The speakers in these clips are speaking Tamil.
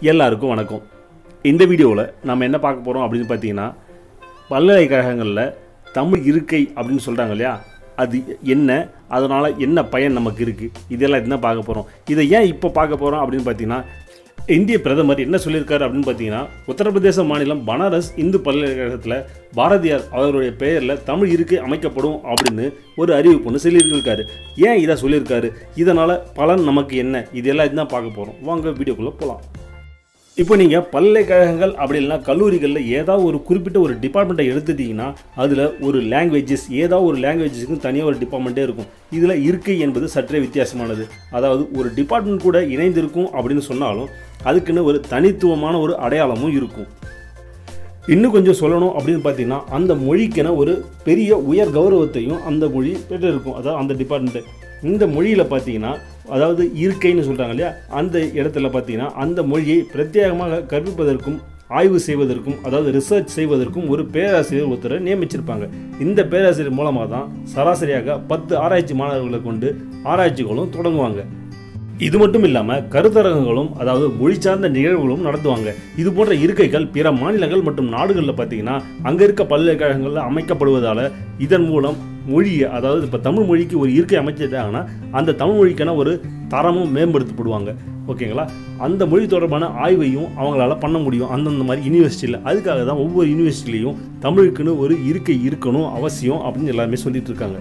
எல்லாருக்கும் வணக்கம் இந்த வீடியோவில் நம்ம என்ன பார்க்க போகிறோம் அப்படின்னு பார்த்தீங்கன்னா பல்கலைக்கழகங்களில் தமிழ் இருக்கை அப்படின்னு சொல்கிறாங்க இல்லையா அது என்ன அதனால் என்ன பயன் நமக்கு இருக்குது இதெல்லாம் என்ன பார்க்க போகிறோம் இதை ஏன் இப்போ பார்க்க போகிறோம் அப்படின்னு பார்த்தீங்கன்னா இந்திய பிரதமர் என்ன சொல்லியிருக்காரு அப்படின்னு பார்த்தீங்கன்னா உத்தரப்பிரதேச மாநிலம் பனாரஸ் இந்து பல்கலைக்கழகத்தில் பாரதியார் அவருடைய பெயரில் தமிழ் இருக்கை அமைக்கப்படும் அப்படின்னு ஒரு அறிவிப்பு ஒன்று சொல்லியிருக்காரு ஏன் இதை சொல்லியிருக்காரு இதனால் பலன் நமக்கு என்ன இதெல்லாம் தான் பார்க்க போகிறோம் வாங்க வீடியோக்குள்ளே போகலாம் இப்போ நீங்கள் பல்கலைக்கழகங்கள் அப்படி இல்லைனா கல்லூரிகளில் ஏதாவது ஒரு குறிப்பிட்ட ஒரு டிபார்ட்மெண்ட்டை எடுத்துட்டீங்கன்னா அதில் ஒரு லாங்குவேஜஸ் ஏதாவது ஒரு லாங்குவேஜஸுக்கு தனியாக ஒரு டிபார்ட்மெண்ட்டே இருக்கும் இதில் இருக்கை என்பது சற்றே வித்தியாசமானது அதாவது ஒரு டிபார்ட்மெண்ட் கூட இணைந்திருக்கும் அப்படின்னு சொன்னாலும் அதுக்குன்னு ஒரு தனித்துவமான ஒரு அடையாளமும் இருக்கும் இன்னும் கொஞ்சம் சொல்லணும் அப்படின்னு பார்த்தீங்கன்னா அந்த மொழிக்கென ஒரு பெரிய உயர் கௌரவத்தையும் அந்த மொழி பெற்றிருக்கும் அதாவது அந்த டிபார்ட்மெண்ட்டு இந்த மொழியில் பார்த்தீங்கன்னா அதாவது இருக்கைன்னு சொல்கிறாங்க இல்லையா அந்த இடத்துல பார்த்தீங்கன்னா அந்த மொழியை பிரத்யேகமாக கற்பிப்பதற்கும் ஆய்வு செய்வதற்கும் அதாவது ரிசர்ச் செய்வதற்கும் ஒரு பேராசிரியர் ஒருத்தரை நியமிச்சிருப்பாங்க இந்த பேராசிரியர் மூலமாக தான் சராசரியாக பத்து ஆராய்ச்சி மாணவர்களை கொண்டு ஆராய்ச்சிகளும் தொடங்குவாங்க இது மட்டும் இல்லாமல் கருத்தரங்குகளும் அதாவது மொழி சார்ந்த நிகழ்வுகளும் நடத்துவாங்க இது போன்ற இருக்கைகள் பிற மாநிலங்கள் மற்றும் நாடுகளில் பார்த்தீங்கன்னா அங்கே இருக்க பல்கலைக்கழகங்களில் அமைக்கப்படுவதால் இதன் மூலம் மொழியை அதாவது இப்போ தமிழ் மொழிக்கு ஒரு இருக்கை அமைச்சிட்டாங்கன்னா அந்த தமிழ் மொழிக்கான ஒரு தரமும் மேம்படுத்தப்படுவாங்க ஓகேங்களா அந்த மொழி தொடர்பான ஆய்வையும் அவங்களால பண்ண முடியும் அந்தந்த மாதிரி யூனிவர்சிட்டியில் அதுக்காக தான் ஒவ்வொரு யூனிவர்சிட்டிலையும் தமிழுக்குன்னு ஒரு இருக்கை இருக்கணும் அவசியம் அப்படின்னு எல்லாருமே சொல்லிட்டு இருக்காங்க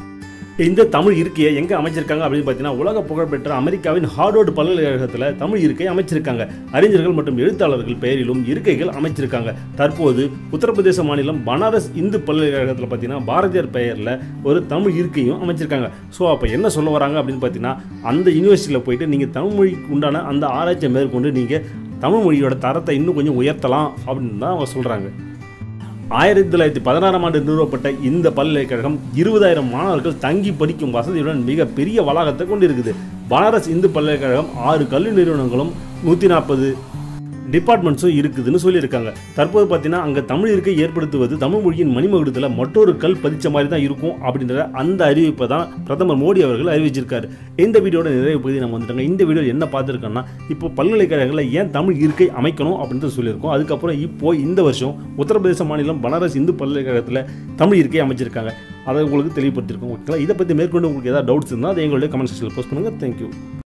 இந்த தமிழ் இருக்கையை எங்கே அமைச்சிருக்காங்க அப்படின்னு பார்த்தீங்கன்னா உலக புகழ்பெற்ற அமெரிக்காவின் ஹார்வர்டு பல்கலைக்கழகத்தில் தமிழ் இருக்கை அமைச்சிருக்காங்க அறிஞர்கள் மற்றும் எழுத்தாளர்கள் பெயரிலும் இருக்கைகள் அமைச்சிருக்காங்க தற்போது உத்தரப்பிரதேச மாநிலம் பனாரஸ் இந்து பல்கலைக்கழகத்தில் பார்த்தீங்கன்னா பாரதியார் பெயரில் ஒரு தமிழ் இருக்கையும் அமைச்சிருக்காங்க ஸோ அப்போ என்ன சொல்ல வராங்க அப்படின்னு பார்த்தீங்கன்னா அந்த யூனிவர்சிட்டியில் போயிட்டு நீங்கள் தமிழ் மொழிக்கு உண்டான அந்த ஆராய்ச்சியை மேற்கொண்டு நீங்கள் தமிழ் மொழியோட தரத்தை இன்னும் கொஞ்சம் உயர்த்தலாம் அப்படின்னு தான் அவங்க சொல்கிறாங்க ஆயிரத்தி தொள்ளாயிரத்தி பதினாறாம் ஆண்டு நிறுவப்பட்ட இந்த பல்கலைக்கழகம் இருபதாயிரம் மாணவர்கள் தங்கி படிக்கும் வசதியுடன் மிக பெரிய வளாகத்தை கொண்டிருக்குது பனாரஸ் இந்து பல்கலைக்கழகம் ஆறு கல்வி நிறுவனங்களும் நூற்றி நாற்பது டிபார்ட்மெண்ட்ஸும் இருக்குதுன்னு சொல்லியிருக்காங்க தற்போது பார்த்தீங்கன்னா அங்கே தமிழ் இருக்கை ஏற்படுத்துவது தமிழ் மொழியின் மணிமகுடத்தில் மற்றொரு கல் பதிச்ச மாதிரி தான் இருக்கும் அப்படின்ற அந்த அறிவிப்பை தான் பிரதமர் மோடி அவர்கள் அறிவிச்சிருக்காரு இந்த வீடியோட நிறைவு பகுதி நம்ம வந்துட்டாங்க இந்த வீடியோ என்ன பார்த்துருக்கோம்னா இப்போ பல்கலைக்கழகங்களில் ஏன் தமிழ் இருக்கை அமைக்கணும் அப்படின்றது சொல்லியிருக்கோம் அதுக்கப்புறம் இப்போ இந்த வருஷம் உத்தரப்பிரதேச மாநிலம் பனாரஸ் இந்து பல்கலைக்கழகத்தில் தமிழ் இருக்கை அமைச்சிருக்காங்க அதை உங்களுக்கு தெளிவுபடுத்திருக்கோம் ஓகேங்களா இதை பற்றி மேற்கொண்டு உங்களுக்கு ஏதாவது டவுட்ஸ் இருந்தால் அதை எங்களுடைய கமெண்ட் செக்ஷனில் போஸ்ட் பண்ணுங்கள் தேங்க்யூ